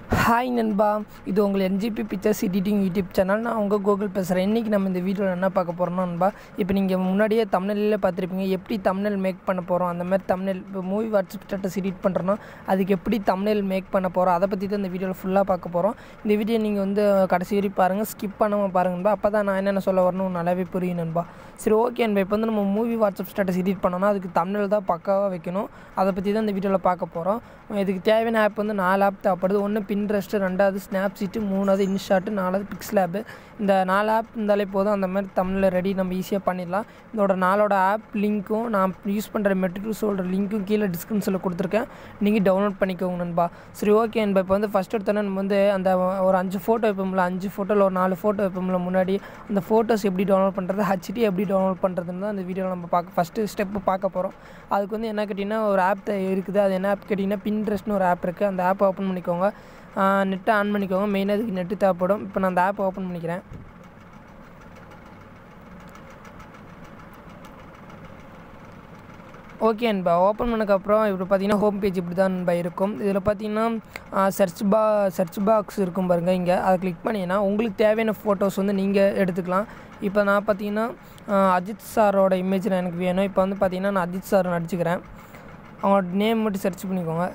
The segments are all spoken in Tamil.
ஹாய் நண்பா இது உங்கள் NGP pictures editing YouTube channel நான் உங்கள் கூகுள் பேசுகிறேன் இன்றைக்கி நம்ம இந்த வீடியோவில் என்ன பார்க்க போகிறோம்னா நண்பா இப்போ நீங்கள் முன்னாடியே தமிழில் பார்த்துருப்பீங்க எப்படி தமிழ் மேக் பண்ண போகிறோம் அந்த மாதிரி தமிழ் இப்போ மூவி வாட்ஸ்அப் ஸ்டேட்டஸ் எடிட் பண்ணுறோன்னா அதுக்கு எப்படி தமிழ் மேக் பண்ண போகிறோம் அதை பற்றி தான் இந்த வீடியோவில் ஃபுல்லாக பார்க்க போகிறோம் இந்த வீடியோ நீங்கள் வந்து கடைசி வரைக்கும் பாருங்கள் ஸ்கிப் பண்ணாமல் பாருங்க நண்பா அப்போ தான் நான் என்னென்ன சொல்ல வரணும் நல்லாவே புரியும் நண்பா சரி ஓகே நண்பா இப்போ வந்து நம்ம மூவி வாட்ஸ்அப் ஸ்டேட்டஸ் எடிட் பண்ணோன்னா அதுக்கு தமிழ் தான் பக்காவாக வைக்கணும் அதை பற்றி தான் இந்த வீடியோவில் பார்க்க போகிறோம் இதுக்கு தேவையான ஆப் வந்து நாலு ஆப் தேவைப்படுது ஒன்று பின்ட்ரெஸ்ட்டு ரெண்டாவது ஸ்னாப் சீட்டு மூணாவது இன்ஷாட்டு நாலாவது பிக்ஸ் லேபு இந்த நாலு ஆப் இருந்தாலே போதும் அந்த மாதிரி தமிழில் ரெடி நம்ம ஈஸியாக பண்ணிடலாம் இதோட நாளோட ஆப் லிங்க்கும் நான் யூஸ் பண்ணுற மெட்டீரியல்ஸோட லிங்க்கும் கீழே டிஸ்கிரிப்ஷனில் கொடுத்துருக்கேன் நீங்கள் டவுன்லோட் பண்ணிக்கோங்க நண்பா சரி ஓகே நண்பா இப்போ வந்து ஃபஸ்ட் எடுத்தோன்னே நம்ம வந்து அந்த ஒரு அஞ்சு ஃபோட்டோ வைப்போம்ல அஞ்சு ஃபோட்டோவில் ஒரு நாலு ஃபோட்டோ வைப்போம்ல முன்னாடி அந்த ஃபோட்டோஸ் எப்படி டவுன்லோட் பண்ணுறது ஹச்டி எப்படி டவுன்லோட் பண்ணுறதுன்னு தான் அந்த வீடியோவில் நம்ம பார்க்க ஃபஸ்ட்டு ஸ்டெப்பு பார்க்க போகிறோம் அதுக்கு வந்து என்ன கேட்டிங்கன்னா ஒரு ஆப் இருக்குது அது என்ன ஆப் கேட்டிங்கன்னா பின்ட்ரெஸ்ட்னு ஒரு ஆப் இருக்குது அந்த ஆப்பை ஓப்பன் பண்ணிக்கோங்க நெட்டை ஆன் பண்ணிக்கோங்க மெயினாக அதுக்கு நெட்டு தேவைப்படும் இப்போ நான் அந்த ஆப்பை ஓப்பன் பண்ணிக்கிறேன் ஓகே அன்பா ஓப்பன் பண்ணக்கப்புறம் இப்போ பார்த்தீங்கன்னா ஹோம் பேஜ் இப்படி தான் நண்பா இருக்கும் இதில் பார்த்தீங்கன்னா சர்ச் பா சர்ச் பாக்ஸ் இருக்கும் பாருங்கள் இங்கே அதை கிளிக் பண்ணிங்கன்னா உங்களுக்கு தேவையான ஃபோட்டோஸ் வந்து நீங்கள் எடுத்துக்கலாம் இப்போ நான் பார்த்தீங்கன்னா அஜித் சாரோட இமேஜ் எனக்கு வேணும் இப்போ வந்து பார்த்தீங்கன்னா நான் அஜித் சார் நடிச்சுக்கிறேன் அவங்களோட நேம் மட்டும் சர்ச் பண்ணிக்கோங்க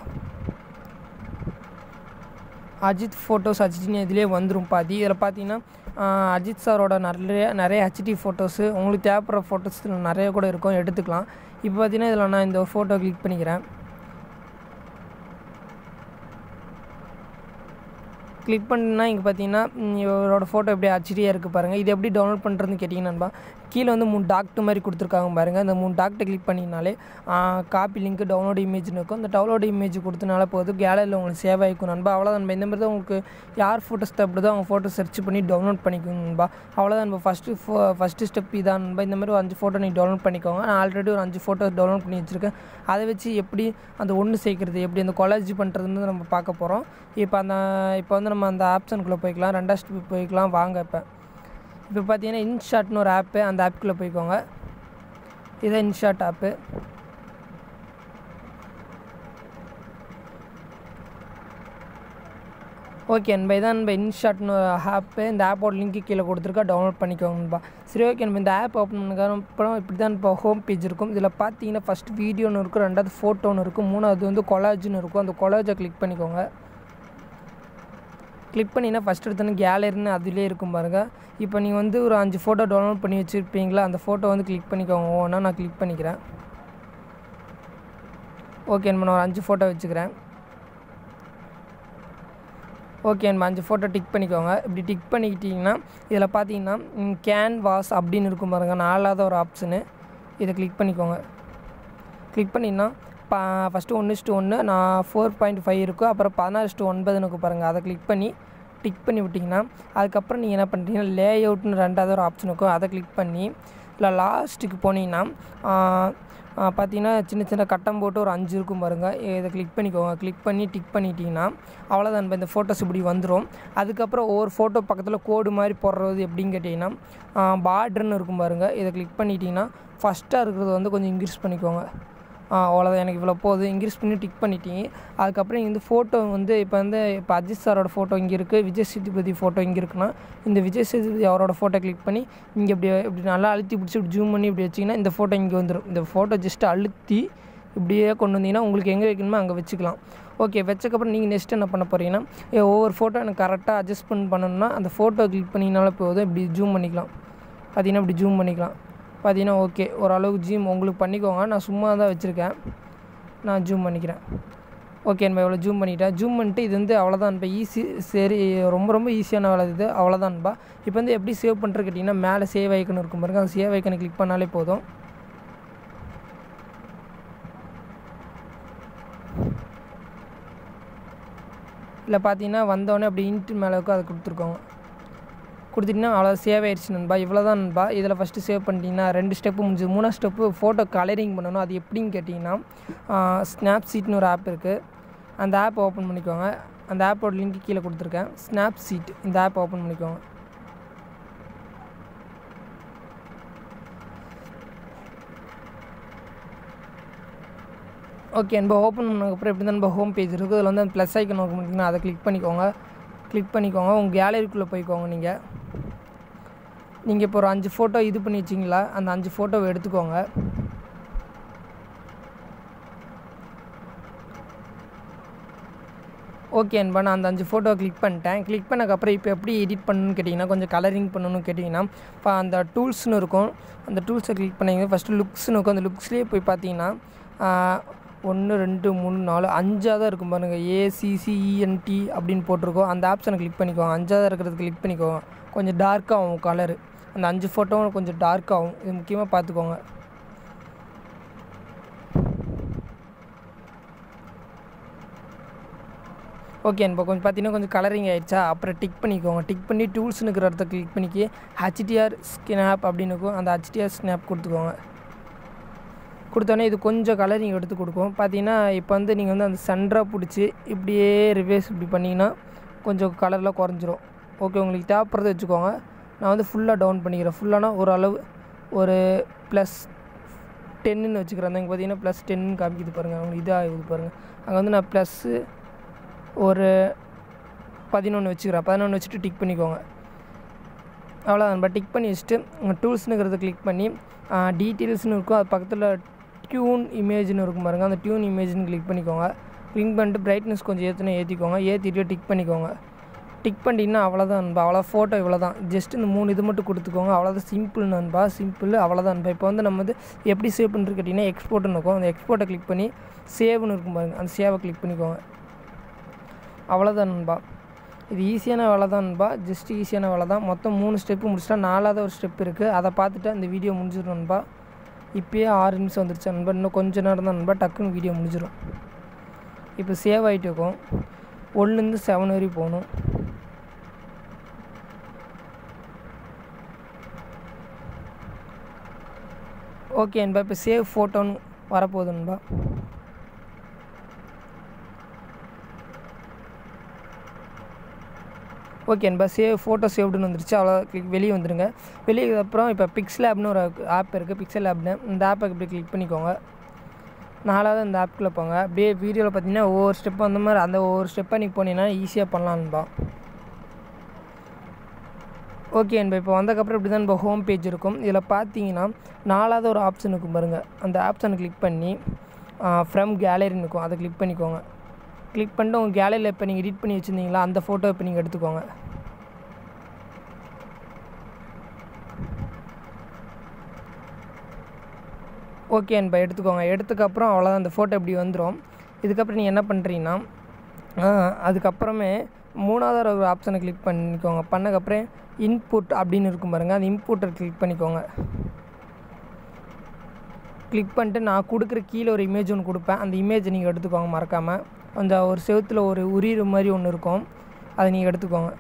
அஜித் ஃபோட்டோஸ் ஹச்டின்னு இதிலே வந்துடும் பாதி இதில் பார்த்தீங்கன்னா அஜித் சாரோட நிறைய நிறைய ஹச்டி ஃபோட்டோஸு உங்களுக்கு தேவைப்படுற ஃபோட்டோஸ் நிறைய கூட இருக்கும் எடுத்துக்கலாம் இப்போ பார்த்தீங்கன்னா இதில் நான் இந்த ஃபோட்டோ கிளிக் பண்ணிக்கிறேன் கிளிக் பண்ணினா இங்கே பார்த்தீங்கன்னா இவரோட ஃபோட்டோ எப்படி ஹச்டியாக இருக்குது பாருங்கள் இது எப்படி டவுன்லோட் பண்ணுறதுன்னு கேட்டிங்கன்னா கீழே வந்து மூணு டாக்டர் மாதிரி கொடுத்துருக்காங்க பாருங்கள் அந்த மூணு டாக்டர் கிளிக் பண்ணினாலே காப்பி லிங்க் டவுன்லோட் இமேஜ்னு இருக்கும் அந்த டவுன்லோட் இமேஜ் கொடுத்தனால போதும் கேலரியில் உங்களுக்கு சேவ் ஆகிக்கும் நண்பா அவ்வளோதான் நண்பா இந்த மாதிரி தான் உங்களுக்கு யார் ஃபோட்டோஸ் தேவைப்படுதோ அவங்க ஃபோட்டோ சர்ச் பண்ணி டவுன்லோட் பண்ணிக்கோங்க நண்பா அவ்வளோதான் நண்பா ஃபஸ்ட்டு ஃபோ ஃபஸ்ட்டு ஸ்டெப் இதான் நண்பா இந்த மாதிரி ஒரு அஞ்சு ஃபோட்டோ நீங்கள் டவுன்லோட் பண்ணிக்கோங்க நான் ஆல்ரெடி ஒரு அஞ்சு ஃபோட்டோ டவுன்லோட் பண்ணி வச்சுருக்கேன் அதை வச்சு எப்படி அந்த ஒன்று சேர்க்குறது எப்படி அந்த கொலாஜி பண்ணுறதுன்னு நம்ம பார்க்க போகிறோம் இப்போ அந்த இப்போ வந்து நம்ம அந்த ஆப்ஷனுக்குள்ளே போய்க்கலாம் ரெண்டாவது ஸ்டெப் போய்க்கலாம் வாங்க இப்போ இப்போ பார்த்தீங்கன்னா இன்ஷாட்னு ஒரு ஆப்பு அந்த ஆப்புக்குள்ளே போய்க்கோங்க இதான் இன்ஷாட் ஆப்பு ஓகே நண்பா இதான் நம்ம இன்ஷாட்னு ஆப்பு இந்த ஆப்போட லிங்க்கு கீழே கொடுத்துருக்கா டவுன்லோட் பண்ணிக்கோங்க நண்பா சரி ஓகே நம்ம இந்த ஆப் ஓப்பன் பண்ணதுக்கு அப்புறம் இப்படி தான் இப்போ ஹோம் பேஜ் இருக்கும் இதில் பார்த்தீங்கன்னா ஃபஸ்ட் வீடியோன்னு இருக்கும் ரெண்டாவது ஃபோட்டோன்னு இருக்கும் மூணாவது வந்து கொலாஜ்னு இருக்கும் அந்த கொலாஜை கிளிக் பண்ணிக்கோங்க கிளிக் பண்ணிங்கன்னா ஃபஸ்ட் எடுத்தோன்னே கேலரின்னு அதிலே இருக்கும் பாருங்கள் இப்போ நீங்கள் வந்து ஒரு அஞ்சு ஃபோட்டோ டவுன்லோட் பண்ணி வச்சுருப்பீங்களா அந்த ஃபோட்டோ வந்து கிளிக் பண்ணிக்கோங்க ஓனா நான் கிளிக் பண்ணிக்கிறேன் ஓகே நம்ம நான் ஒரு அஞ்சு ஃபோட்டோ வச்சுக்கிறேன் ஓகே நம்ம அஞ்சு ஃபோட்டோ டிக் பண்ணிக்கோங்க இப்படி டிக் பண்ணிக்கிட்டிங்கன்னா இதில் பார்த்தீங்கன்னா கேன்வாஸ் அப்படின்னு இருக்கும் பாருங்கள் நாலாவது ஒரு ஆப்ஷனு இதை கிளிக் பண்ணிக்கோங்க கிளிக் பண்ணிங்கன்னா பா ஃபஸ்ட்டு ஒன்று இஸ்ட்டு ஒன்று நான் ஃபோர் பாயிண்ட் ஃபைவ் இருக்கும் அப்புறம் பதினாறு இஸ்ட்டு ஒன்பதுன்னு இருக்கும் பாருங்கள் அதை கிளிக் பண்ணி டிக் பண்ணி விட்டிங்கன்னா அதுக்கப்புறம் நீங்கள் என்ன பண்ணுறீங்கன்னா லே அவுட்னு ரெண்டாவது ஒரு ஆப்ஷன் இருக்கும் அதை கிளிக் பண்ணி இல்லை லாஸ்ட்டுக்கு போனீங்கன்னா பார்த்தீங்கன்னா சின்ன சின்ன கட்டம் போட்டு ஒரு அஞ்சு இருக்கும் பாருங்கள் இதை கிளிக் பண்ணிக்கோங்க கிளிக் பண்ணி டிக் பண்ணிட்டீங்கன்னா அவ்வளோதான் இந்த ஃபோட்டோஸ் இப்படி வந்துடும் அதுக்கப்புறம் ஒவ்வொரு ஃபோட்டோ பக்கத்தில் கோடு மாதிரி போடுறது எப்படின்னு கேட்டிங்கன்னா பார்டர்னு இருக்கும் பாருங்கள் இதை கிளிக் பண்ணிட்டீங்கன்னா ஃபஸ்ட்டாக இருக்கிறது வந்து கொஞ்சம் இன்க்ரீஸ் பண்ணிக்கோங்க அவ்வளோதான் எனக்கு இவ்வளோ போகுது இன்க்ரீஸ் பண்ணி டிக் பண்ணிட்டீங்க அதுக்கப்புறம் இந்த ஃபோட்டோ வந்து இப்போ வந்து இப்போ அஜித் சாரோட ஃபோட்டோ இங்கே இருக்குது விஜய் சேதுபதி ஃபோட்டோ இங்கே இருக்குன்னா இந்த விஜய் சேதுபதி அவரோட ஃபோட்டோ கிளிக் பண்ணி இங்கே இப்படி இப்படி நல்லா அழுத்தி பிடிச்சி இப்படி ஜூம் பண்ணி இப்படி வச்சிங்கன்னா இந்த ஃபோட்டோ இங்கே வந்துடும் இந்த ஃபோட்டோ ஜஸ்ட் அழுத்தி இப்படியே கொண்டு வந்தீங்கன்னா உங்களுக்கு எங்கே வைக்கணுமோ அங்கே வச்சுக்கலாம் ஓகே வச்சக்கப்புறம் நீங்கள் நெக்ஸ்ட் என்ன பண்ண போகிறீங்கன்னா ஒவ்வொரு ஃபோட்டோ எனக்கு கரெக்டாக அட்ஜஸ்ட் பண்ணி பண்ணணும்னா அந்த ஃபோட்டோ கிளிக் பண்ணிங்கனால போதும் இப்படி ஜூம் பண்ணிக்கலாம் பார்த்தீங்கன்னா இப்படி ஜூம் பண்ணிக்கலாம் பார்த்தீங்கன்னா ஓகே ஓரளவுக்கு ஜூம் உங்களுக்கு பண்ணிக்கோங்க நான் சும்மா தான் வச்சுருக்கேன் நான் ஜூம் பண்ணிக்கிறேன் ஓகே நம்ம இவ்வளோ ஜூம் பண்ணிட்டேன் ஜூம் பண்ணிட்டு இது வந்து அவ்வளோதான் இப்போ ஈஸி சரி ரொம்ப ரொம்ப ஈஸியான வேலை இது அவ்வளோதான்பா இப்போ வந்து எப்படி சேவ் பண்ணுறது கேட்டிங்கன்னா மேலே சேவ் ஐக்கன் இருக்கும் பாருங்க அந்த சேவ் ஐக்கனை கிளிக் பண்ணாலே போதும் இல்லை பார்த்தீங்கன்னா வந்தோடனே அப்படி இன்ட்டு மேலே இருக்கும் அதை கொடுத்துருக்கோங்க கொடுத்துட்டிங்கன்னா அவ்வளோ சேவ் ஆயிடுச்சு நண்பா இவ்வளோ தான் நண்பா இதில் ஃபஸ்ட்டு சேவ் பண்ணிட்டீங்கன்னா ரெண்டு ஸ்டெப்பு முடிஞ்சு மூணாவது ஸ்டெப்பு ஃபோட்டோ கலரிங் பண்ணணும் அது எப்படின்னு கேட்டிங்கன்னா ஸ்னாப் சீட்னு ஒரு ஆப் இருக்குது அந்த ஆப் ஓப்பன் பண்ணிக்கோங்க அந்த ஆப்போட லிங்க் கீழே கொடுத்துருக்கேன் ஸ்னாப் சீட் இந்த ஆப் ஓப்பன் பண்ணிக்கோங்க ஓகே நம்ம ஓப்பன் பண்ணதுக்கப்புறம் எப்படி தான் நம்ம ஹோம் பேஜ் இருக்குது அதில் வந்து அந்த ப்ளஸ் ஐக்கன் ஓப்பன் பண்ணிங்கன்னா அதை கிளிக் பண்ணிக்கோங்க கிளிக் பண்ணிக்கோங்க உங்கள் கேலரிக்குள்ளே போய்க்கோங்க நீங்கள் நீங்கள் இப்போ ஒரு அஞ்சு ஃபோட்டோ இது பண்ணி வச்சிங்களா அந்த அஞ்சு ஃபோட்டோவை எடுத்துக்கோங்க ஓகே அன்பா நான் அந்த அஞ்சு ஃபோட்டோ கிளிக் பண்ணிட்டேன் கிளிக் பண்ணக்கப்புறம் இப்போ எப்படி எடிட் பண்ணணும்னு கேட்டிங்கன்னா கொஞ்சம் கலரிங் பண்ணணும்னு கேட்டிங்கன்னா இப்போ அந்த டூல்ஸ்னு இருக்கும் அந்த டூல்ஸை கிளிக் பண்ணிங்க ஃபஸ்ட்டு லுக்ஸ்னு இருக்கும் அந்த லுக்ஸ்லேயே போய் பார்த்தீங்கன்னா ஒன்று ரெண்டு மூணு நாலு அஞ்சாக தான் இருக்கும் பாருங்கள் ஏசிசிஇஎன்டி அப்படின்னு போட்டிருக்கோம் அந்த ஆப்ஷனை கிளிக் பண்ணிக்கோங்க அஞ்சாவது இருக்கிறது கிளிக் பண்ணிக்கோங்க கொஞ்சம் டார்க்காகும் கலரு அந்த அஞ்சு ஃபோட்டோவும் கொஞ்சம் டார்க்காகும் இது முக்கியமாக பார்த்துக்கோங்க ஓகே இப்போ கொஞ்சம் பார்த்தீங்கன்னா கொஞ்சம் கலரிங் ஆகிடுச்சா அப்புறம் டிக் பண்ணிக்கோங்க டிக் பண்ணி டூல்ஸ்னு இருக்கிற இடத்த கிளிக் பண்ணிக்கி ஹச்டிஆர் ஸ்னாப் அப்படின்னு இருக்கும் அந்த ஹச்டிஆர் ஸ்னாப் கொடுத்துக்கோங்க கொடுத்தோன்னே இது கொஞ்சம் கலரிங் எடுத்து கொடுக்கும் பார்த்தீங்கன்னா இப்போ வந்து நீங்கள் வந்து அந்த சென்டராக பிடிச்சி இப்படியே ரிவேர்ஸ் இப்படி பண்ணிங்கன்னா கொஞ்சம் கலரில் குறைஞ்சிரும் ஓகே உங்களுக்கு தேவைப்படுறத வச்சுக்கோங்க நான் வந்து ஃபுல்லாக டவுன் பண்ணிக்கிறேன் ஃபுல்லானா ஒரு அளவு ஒரு ப்ளஸ் டென்னுன்னு வச்சுக்கிறேன் இங்கே பார்த்தீங்கன்னா ப்ளஸ் டென்னு காமிக்குது பாருங்கள் உங்களுக்கு இதாக இது பாருங்கள் அங்கே வந்து நான் ப்ளஸ்ஸு ஒரு பதினொன்று வச்சுக்கிறேன் பதினொன்று வச்சுட்டு டிக் பண்ணிக்கோங்க அவ்வளோதான் நம்ம டிக் பண்ணி வச்சுட்டு டூல்ஸ்னுங்கிறத கிளிக் பண்ணி டீட்டெயில்ஸ்னு இருக்கும் அது பக்கத்தில் டியூன் இமேஜ்னு இருக்கும் பாருங்கள் அந்த டியூன் இமேஜ்னு கிளிக் பண்ணிக்கோங்க கிளிக் பண்ணிட்டு பிரைட்னஸ் கொஞ்சம் ஏற்றுனா ஏற்றிக்கோங்க ஏற்றிட்டு டிக் பண்ணிக்கோங்க டிக் பண்ணிட்டீங்கன்னா அவ்வளோதான் நண்பா அவ்வளோ ஃபோட்டோ இவ்வளோ தான் ஜஸ்ட் இந்த மூணு இது மட்டும் கொடுத்துக்கோங்க அவ்வளோதான் சிம்பிள் நண்பா சிம்பிள் அவ்வளோதான் நண்பா இப்போ வந்து நம்ம வந்து எப்படி சேவ் பண்ணுறது கேட்டிங்கன்னா எக்ஸ்போர்ட்னு இருக்கும் அந்த எக்ஸ்போர்ட்டை கிளிக் பண்ணி சேவ்னு இருக்கும் பாருங்கள் அந்த சேவை கிளிக் பண்ணிக்கோங்க அவ்வளோதான் நண்பா இது ஈஸியான வேலை தான் நண்பா ஜஸ்ட் ஈஸியான வேலை தான் மொத்தம் மூணு ஸ்டெப்பு முடிச்சிட்டா நாலாவது ஒரு ஸ்டெப் இருக்குது அதை பார்த்துட்டு அந்த வீடியோ முடிஞ்சிடும் நண்பா இப்போயே ஆறு நிமிஷம் வந்துருச்சு நண்பா இன்னும் கொஞ்ச நேரம் தான் நண்பா டக்குன்னு வீடியோ முடிஞ்சிடும் இப்போ சேவ் ஆகிட்டு இருக்கும் ஒன்றுலேருந்து செவன் வரையும் போகணும் ஓகே நண்பா இப்போ சேவ் ஃபோட்டோன்னு வரப்போகுது நண்பா ஓகே நண்பா சேவ் ஃபோட்டோ சேவ்டுன்னு வந்துருச்சு அவ்வளோ கிளிக் வெளியே வந்துடுங்க வெளியே அப்புறம் இப்போ பிக்சல் ஆப்னு ஒரு ஆப் இருக்குது பிக்சல் ஆப்னு இந்த ஆப்பை இப்படி கிளிக் பண்ணிக்கோங்க நாலாவது அந்த ஆப்புக்குள்ளே போங்க அப்படியே வீடியோவில் பார்த்தீங்கன்னா ஒவ்வொரு ஸ்டெப்பும் அந்த மாதிரி அந்த ஒவ்வொரு ஸ்டெப்பை நீங்கள் போனீங்கன்னா ஈஸியாக பண்ணலான்பா ஓகே அன்பா இப்போ வந்ததுக்கப்புறம் இப்படி தான் இப்போ ஹோம் பேஜ் இருக்கும் இதில் பார்த்தீங்கன்னா நாலாவது ஒரு ஆப்ஷன் இருக்கும் பாருங்கள் அந்த ஆப்ஷனை கிளிக் பண்ணி ஃப்ரம் கேலரின்னு இருக்கும் அதை கிளிக் பண்ணிக்கோங்க கிளிக் பண்ணிட்டு உங்கள் கேலரியில் இப்போ நீங்கள் எடிட் பண்ணி வச்சுருந்தீங்களா அந்த ஃபோட்டோ இப்போ நீங்கள் எடுத்துக்கோங்க ஓகே அன்பா எடுத்துக்கோங்க எடுத்துக்கப்புறம் அவ்வளோதான் அந்த ஃபோட்டோ இப்படி வந்துடும் இதுக்கப்புறம் நீங்கள் என்ன பண்ணுறீங்கன்னா அதுக்கப்புறமே மூணாவது ஒரு ஆப்ஷனை கிளிக் பண்ணிக்கோங்க பண்ணக்கப்புறம் இன்புட் அப்படின்னு இருக்கும் பாருங்கள் அந்த இன்புட்டை கிளிக் பண்ணிக்கோங்க கிளிக் பண்ணிட்டு நான் கொடுக்குற கீழே ஒரு இமேஜ் ஒன்று கொடுப்பேன் அந்த இமேஜை நீங்கள் எடுத்துக்கோங்க மறக்காமல் அந்த ஒரு செவத்தில் ஒரு உரியிற மாதிரி ஒன்று இருக்கும் அதை நீங்கள் எடுத்துக்கோங்க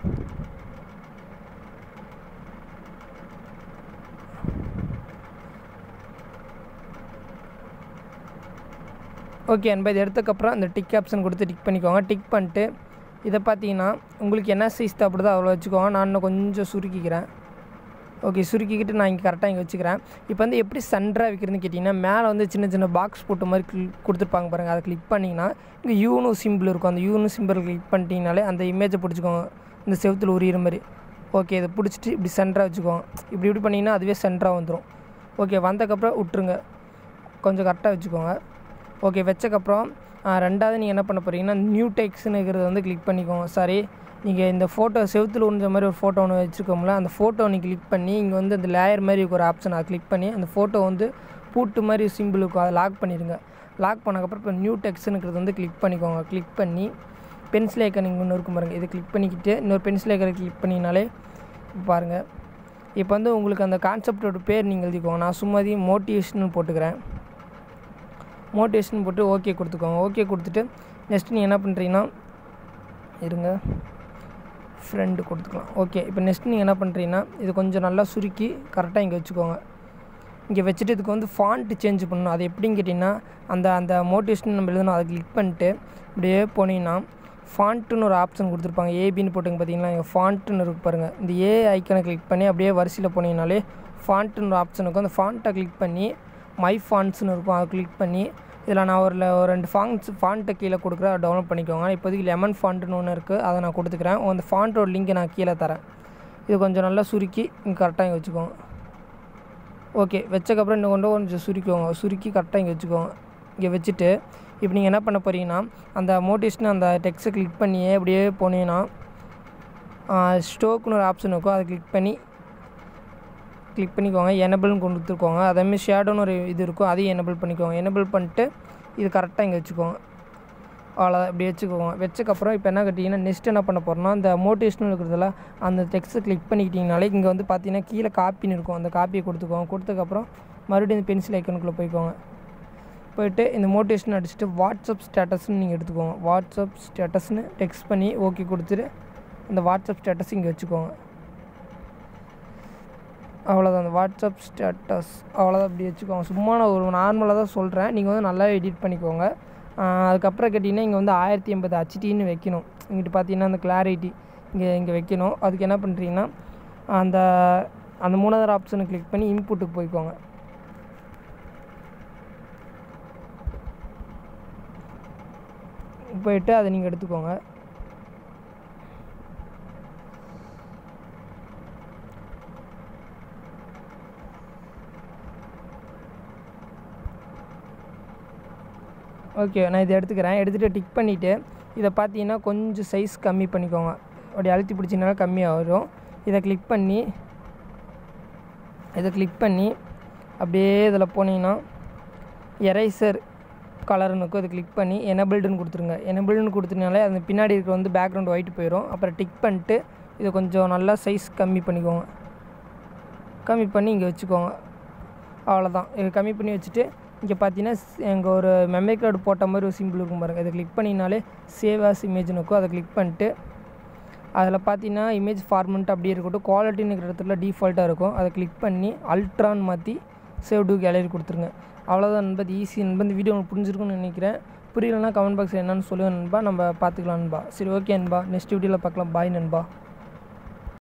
ஓகே அன்பா இது எடுத்ததுக்கப்புறம் அந்த டிக் ஆப்ஷன் கொடுத்து டிக் பண்ணிக்கோங்க டிக் பண்ணிட்டு இதை பார்த்தீங்கன்னா உங்களுக்கு என்ன சைஸ் தேவைப்படுதோ அவ்வளோ வச்சுக்கோங்க நான் இன்னும் கொஞ்சம் சுருக்கிக்கிறேன் ஓகே சுருக்கிக்கிட்டு நான் இங்கே கரெக்டாக இங்கே வச்சுக்கிறேன் இப்போ வந்து எப்படி சென்டராக வைக்கிறதுன்னு கேட்டிங்கன்னா மேலே வந்து சின்ன சின்ன பாக்ஸ் போட்ட மாதிரி கிளிக் கொடுத்துருப்பாங்க பாருங்கள் அதை கிளிக் பண்ணிங்கன்னா இங்கே யூனு சிம்பிள் இருக்கும் அந்த யூனு சிம்பிள் கிளிக் பண்ணிட்டீங்கனாலே அந்த இமேஜை பிடிச்சிக்கோங்க இந்த செவத்தில் உரியிற மாதிரி ஓகே இதை பிடிச்சிட்டு இப்படி சென்டராக வச்சுக்கோங்க இப்படி இப்படி பண்ணிங்கன்னா அதுவே சென்டராக வந்துடும் ஓகே வந்ததுக்கப்புறம் விட்டுருங்க கொஞ்சம் கரெக்டாக வச்சுக்கோங்க ஓகே வச்சக்கப்புறம் ரெண்டாவது நீங்கள் என்ன பண்ண போகிறீங்கன்னா நியூ டெக்ஸ்னுங்கிறத வந்து கிளிக் பண்ணிக்கோங்க சாரி நீங்கள் இந்த ஃபோட்டோ செவுத்தில் உறிஞ்ச மாதிரி ஒரு ஃபோட்டோ ஒன்று வச்சுருக்கோம்ல அந்த ஃபோட்டோ நீங்கள் கிளிக் பண்ணி இங்கே வந்து அந்த லேயர் மாதிரி ஒரு ஆப்ஷன் அதை கிளிக் பண்ணி அந்த ஃபோட்டோ வந்து பூட்டு மாதிரி சிம்பிள் இருக்கும் அதை லாக் பண்ணிடுங்க லாக் பண்ணக்கப்புறம் இப்போ நியூ டெக்ஸ்னுங்கிறது வந்து கிளிக் பண்ணிக்கோங்க கிளிக் பண்ணி பென்சில் ஐக்கன் இங்கே ஒன்று இருக்கும் பாருங்கள் இதை கிளிக் பண்ணிக்கிட்டு இன்னொரு பென்சில் ஐக்கனை கிளிக் பண்ணினாலே பாருங்கள் இப்போ வந்து உங்களுக்கு அந்த கான்செப்டோட பேர் நீங்கள் எழுதிக்கோங்க நான் சும்மாதி மோட்டிவேஷன் போட்டுக்கிறேன் மோட்டிவேஷன் போட்டு ஓகே கொடுத்துக்கோங்க ஓகே கொடுத்துட்டு நெக்ஸ்ட் நீங்கள் என்ன பண்ணுறீங்கன்னா இருங்க ஃப்ரெண்டு கொடுத்துக்கலாம் ஓகே இப்போ நெக்ஸ்ட் நீங்கள் என்ன பண்ணுறீங்கன்னா இது கொஞ்சம் நல்லா சுருக்கி கரெக்டாக இங்கே வச்சுக்கோங்க இங்கே வச்சுட்டு இதுக்கு வந்து ஃபாண்ட்டு சேஞ்ச் பண்ணணும் அது எப்படின்னு கேட்டிங்கன்னா அந்த அந்த மோட்டிவேஷன் நம்ம எழுதணும் அதை கிளிக் பண்ணிட்டு இப்படியே போனீங்கன்னா ஃபாண்ட்டுன்னு ஒரு ஆப்ஷன் கொடுத்துருப்பாங்க ஏபின்னு போட்டுங்க பார்த்தீங்களா இங்கே ஃபாண்ட்டுன்னு இருக்கு பாருங்கள் இந்த ஏ ஐக்கனை கிளிக் பண்ணி அப்படியே வரிசையில் போனீங்கனாலே ஃபாண்ட்டுன்னு ஒரு ஆப்ஷன் இருக்கும் அந்த ஃபாண்ட்டை கிளிக் பண்ணி மை ஃபாண்ட்ஸ்னு இருக்கும் அதை கிளிக் பண்ணி இதில் நான் ஒரு ஒரு ரெண்டு ஃபாண்ட்ஸ் ஃபாண்ட்டை கீழே கொடுக்குறேன் அதை டவுன்லோட் பண்ணிக்கோங்க இப்போதைக்கு லெமன் ஃபாண்ட்டுன்னு ஒன்று இருக்குது அதை நான் கொடுத்துக்கிறேன் அந்த ஃபாண்ட்டோட லிங்க்கை நான் கீழே தரேன் இது கொஞ்சம் நல்லா சுருக்கி இங்கே கரெக்டாக இங்கே வச்சுக்கோங்க ஓகே வச்சக்கப்புறம் இன்னும் கொண்டு கொஞ்சம் சுருக்கிக்கோங்க சுருக்கி கரெக்டாக இங்கே வச்சுக்கோங்க இங்கே வச்சுட்டு இப்போ நீங்கள் என்ன பண்ண போகிறீங்கன்னா அந்த மோட்டிவேஷன் அந்த டெக்ஸ்ட்டை கிளிக் பண்ணியே அப்படியே போனீங்கன்னா ஸ்டோக்குன்னு ஒரு ஆப்ஷன் இருக்கும் அதை கிளிக் பண்ணி கிளிக் பண்ணிக்கோங்க எனபிள்னு கொடுத்துருக்கோங்க அதேமாதிரி ஷேடோன்னு ஒரு இது இருக்கும் அதையும் எனபிள் பண்ணிக்கோங்க எனபிள் பண்ணிட்டு இது கரெக்டாக இங்கே வச்சுக்கோங்க அவ்வளோதான் இப்படி வச்சுக்கோங்க வச்சக்கப்புறம் இப்போ என்ன கட்டிங்கன்னா நெக்ஸ்ட் என்ன பண்ண போகிறோம்னா இந்த மோட்டிவேஷனல் இருக்கிறதுல அந்த டெக்ஸ்ட்டை கிளிக் பண்ணிக்கிட்டிங்கனாலே இங்கே வந்து பார்த்தீங்கன்னா கீழே காப்பின்னு இருக்கும் அந்த காப்பியை கொடுத்துக்கோங்க கொடுத்ததுக்கப்புறம் மறுபடியும் இந்த பென்சில் ஐக்கனுக்குள்ளே போய்க்கோங்க போயிட்டு இந்த மோட்டிவேஷன் அடிச்சுட்டு வாட்ஸ்அப் ஸ்டேட்டஸ்னு நீங்கள் எடுத்துக்கோங்க வாட்ஸ்அப் ஸ்டேட்டஸ்னு டெக்ஸ்ட் பண்ணி ஓகே கொடுத்துட்டு அந்த வாட்ஸ்அப் ஸ்டேட்டஸ் இங்கே வச்சுக்கோங்க அவ்வளோதான் அந்த வாட்ஸ்அப் ஸ்டேட்டஸ் அவ்வளோதான் அப்படி வச்சுக்கோங்க சும்மா நான் ஒரு நார்மலாக தான் சொல்கிறேன் நீங்கள் வந்து நல்லா எடிட் பண்ணிக்கோங்க அதுக்கப்புறம் கேட்டிங்கன்னா இங்கே வந்து ஆயிரத்தி எண்பது ஹச்டின்னு வைக்கணும் இங்கிட்டு பார்த்தீங்கன்னா அந்த கிளாரிட்டி இங்கே இங்கே வைக்கணும் அதுக்கு என்ன பண்ணுறீங்கன்னா அந்த அந்த மூணாவது ஆப்ஷனை கிளிக் பண்ணி இன்புட்டுக்கு போய்க்கோங்க போயிட்டு அதை நீங்கள் எடுத்துக்கோங்க ஓகே நான் இதை எடுத்துக்கிறேன் எடுத்துகிட்டு டிக் பண்ணிவிட்டு இதை பார்த்தீங்கன்னா கொஞ்சம் சைஸ் கம்மி பண்ணிக்கோங்க அப்படி அழுத்தி பிடிச்சினால கம்மியாக வரும் இதை கிளிக் பண்ணி இதை கிளிக் பண்ணி அப்படியே இதில் போனீங்கன்னா எரேசர் கலர்னு இருக்கும் இதை கிளிக் பண்ணி எனபிள்டுன்னு கொடுத்துருங்க எனபிள்டுன்னு கொடுத்தனாலே அந்த பின்னாடி இருக்க வந்து பேக்ரவுண்ட் ஒயிட் போயிடும் அப்புறம் டிக் பண்ணிட்டு இதை கொஞ்சம் நல்லா சைஸ் கம்மி பண்ணிக்கோங்க கம்மி பண்ணி இங்கே வச்சுக்கோங்க அவ்வளோதான் இது கம்மி பண்ணி வச்சுட்டு இங்கே பார்த்தீங்கன்னா எங்கே ஒரு மெமரி கார்டு போட்ட மாதிரி ஒரு சிம்பிள் இருக்கும் பாருங்கள் இதை கிளிக் பண்ணினாலே சேவ் ஆஸ் இமேஜ்னு இருக்கும் அதை கிளிக் பண்ணிட்டு அதில் பார்த்தீங்கன்னா இமேஜ் ஃபார்மெண்ட் அப்படியே இருக்கட்டும் குவாலிட்டின்னு இருக்கிற இடத்துல டிஃபால்ட்டாக இருக்கும் அதை கிளிக் பண்ணி அல்ட்ரான்னு மாற்றி சேவ் டு கேலரி கொடுத்துருங்க அவ்வளோதான் நண்பா ஈஸி நண்பா இந்த வீடியோ உங்களுக்கு புரிஞ்சிருக்கும்னு நினைக்கிறேன் புரியலன்னா கமெண்ட் பாக்ஸில் என்னென்னு சொல்லுங்கள் நண்பா நம்ம பார்த்துக்கலாம் நண்பா சரி ஓகே நண்பா நெக்ஸ்ட் வீடியோவில் பார்க்கலாம் பாய் நண்பா